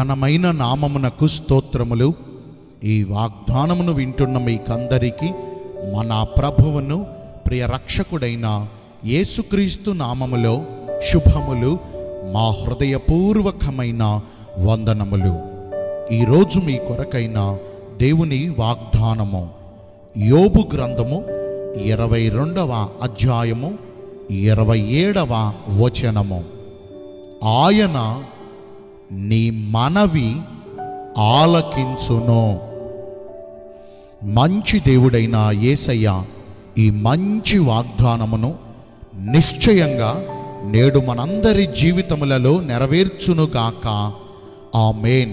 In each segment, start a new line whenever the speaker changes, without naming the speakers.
ఘనమైన నామమునకు స్తోత్రములు ఈ వాగ్దానమును వింటున్న మీకందరికీ మన ప్రభువును ప్రియ రక్షకుడైన యేసుక్రీస్తు నామములో శుభములు మా హృదయపూర్వకమైన వందనములు ఈరోజు మీ కొరకైన దేవుని వాగ్దానము యోబు గ్రంథము ఇరవై రెండవ అధ్యాయము ఇరవై ఏడవ వచనము ఆయన నీ మనవి ఆలకించును మంచి దేవుడైన యేసయ్య ఈ మంచి వాగ్దానమును నిశ్చయంగా నేడు మనందరి జీవితములలో నెరవేర్చునుగాక ఆమేన్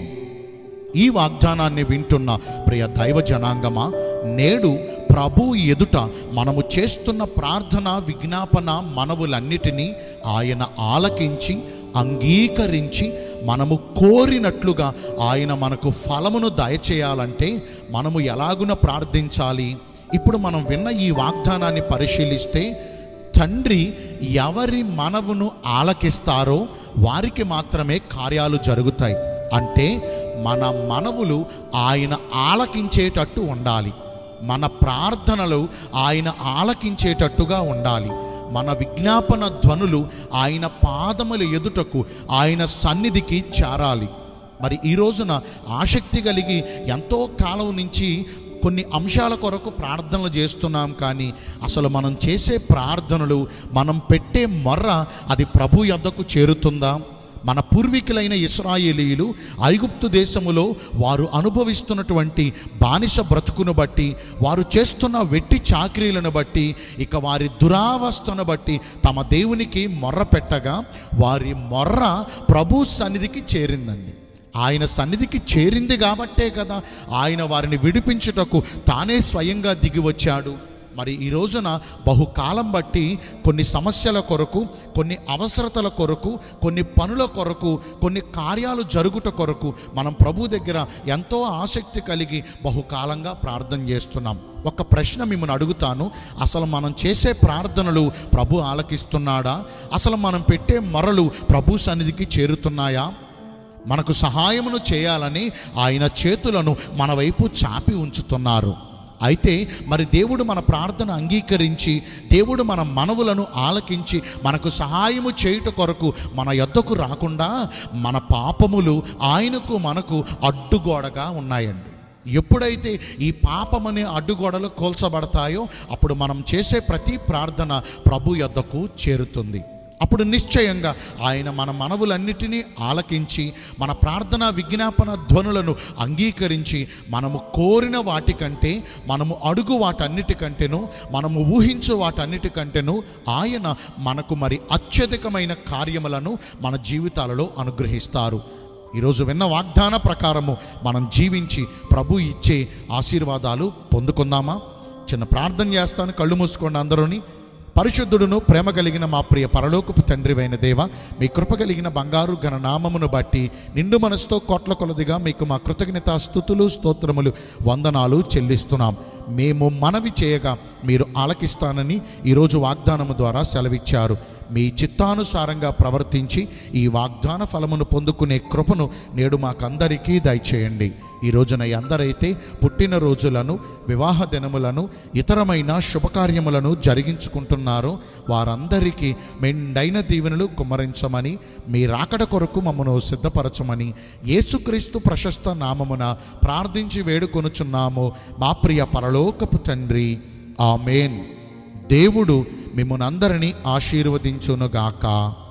ఈ వాగ్దానాన్ని వింటున్న ప్రియ దైవ జనాంగమా నేడు ప్రభు ఎదుట మనము చేస్తున్న ప్రార్థన విజ్ఞాపన మనవులన్నిటినీ ఆయన ఆలకించి అంగీకరించి మనము కోరినట్లుగా ఆయన మనకు ఫలమును దయచేయాలంటే మనము ఎలాగున ప్రార్థించాలి ఇప్పుడు మనం విన్న ఈ వాగ్దానాన్ని పరిశీలిస్తే తండ్రి ఎవరి మనవును ఆలకిస్తారో వారికి మాత్రమే కార్యాలు జరుగుతాయి అంటే మన మనవులు ఆయన ఆలకించేటట్టు ఉండాలి మన ప్రార్థనలు ఆయన ఆలకించేటట్టుగా ఉండాలి మన విజ్ఞాపన ధ్వనులు ఆయన పాదముల ఎదుటకు ఆయన సన్నిధికి చేరాలి మరి ఈ రోజున ఆసక్తి కలిగి ఎంతో కాలం నుంచి కొన్ని అంశాల కొరకు ప్రార్థనలు చేస్తున్నాం కానీ అసలు మనం చేసే ప్రార్థనలు మనం పెట్టే మొర్ర అది ప్రభు యొద్దకు చేరుతుందా మన పూర్వీకులైన ఇస్రాయేలీలు ఐగుప్తు దేశములో వారు అనుభవిస్తున్నటువంటి బానిస బ్రతుకును బట్టి వారు చేస్తున్న వెట్టి చాకరీలను బట్టి ఇక వారి దురావస్థను బట్టి తమ దేవునికి మొర్ర పెట్టగా వారి మొర్ర ప్రభు సన్నిధికి చేరిందండి ఆయన సన్నిధికి చేరింది కాబట్టే కదా ఆయన వారిని విడిపించుటకు తానే స్వయంగా దిగి వచ్చాడు మరి ఈ రోజున బహుకాలం బట్టి కొన్ని సమస్యల కొరకు కొన్ని అవసరతల కొరకు కొన్ని పనుల కొరకు కొన్ని కార్యాలు జరుగుట కొరకు మనం ప్రభు దగ్గర ఎంతో ఆసక్తి కలిగి బహుకాలంగా ప్రార్థన చేస్తున్నాం ఒక ప్రశ్న మిమ్మల్ని అడుగుతాను అసలు మనం చేసే ప్రార్థనలు ప్రభు ఆలకిస్తున్నాడా అసలు మనం పెట్టే మొరలు ప్రభు సన్నిధికి చేరుతున్నాయా మనకు సహాయమును చేయాలని ఆయన చేతులను మన వైపు చాపి ఉంచుతున్నారు అయితే మరి దేవుడు మన ప్రార్థన అంగీకరించి దేవుడు మన మనవులను ఆలకించి మనకు సహాయము చేయుట కొరకు మన యొద్దకు రాకుండా మన పాపములు ఆయనకు మనకు అడ్డుగోడగా ఉన్నాయండి ఎప్పుడైతే ఈ పాపమనే అడ్డుగోడలు కోల్చబడతాయో అప్పుడు మనం చేసే ప్రతి ప్రార్థన ప్రభు యొద్దకు చేరుతుంది అప్పుడు నిశ్చయంగా ఆయన మన మనవులన్నిటినీ ఆలకించి మన ప్రార్థన విజ్ఞాపన ధ్వనులను అంగీకరించి మనము కోరిన వాటికంటే మనము అడుగు వాటన్నిటికంటేను మనము ఊహించు వాటన్నిటికంటేను ఆయన మనకు మరి అత్యధికమైన కార్యములను మన జీవితాలలో అనుగ్రహిస్తారు ఈరోజు విన్న వాగ్దాన ప్రకారము మనం జీవించి ప్రభు ఇచ్చే ఆశీర్వాదాలు పొందుకుందామా చిన్న ప్రార్థన చేస్తాను కళ్ళు మూసుకోండి అందరూని పరిశుద్ధుడును ప్రేమ కలిగిన మా ప్రియ పరలోకపు తండ్రివైన దేవ మీ కృప కలిగిన బంగారు ఘన నామమును బట్టి నిండు మనసుతో కోట్ల కొలదిగా మీకు మా కృతజ్ఞత స్థుతులు స్తోత్రములు వందనాలు చెల్లిస్తున్నాం మేము మనవి చేయగా మీరు ఆలకిస్తానని ఈరోజు వాగ్దానము ద్వారా సెలవిచ్చారు మీ చిత్తానుసారంగా ప్రవర్తించి ఈ వాగ్దాన ఫలమును పొందుకునే కృపను నేడు మాకందరికీ దయచేయండి ఈ రోజున ఎందరైతే పుట్టినరోజులను వివాహ దినములను ఇతరమైన శుభకార్యములను జరిగించుకుంటున్నారో వారందరికీ మెండైన దీవెనలు కుమ్మరించమని మీ రాకడ కొరకు మమ్మను సిద్ధపరచమని యేసుక్రీస్తు ప్రశస్త నామమున ప్రార్థించి వేడుకొనుచున్నాము మా ప్రియ పరలోకపు తండ్రి ఆమెన్ దేవుడు మిమ్మల్ని అందరినీ ఆశీర్వదించునుగాక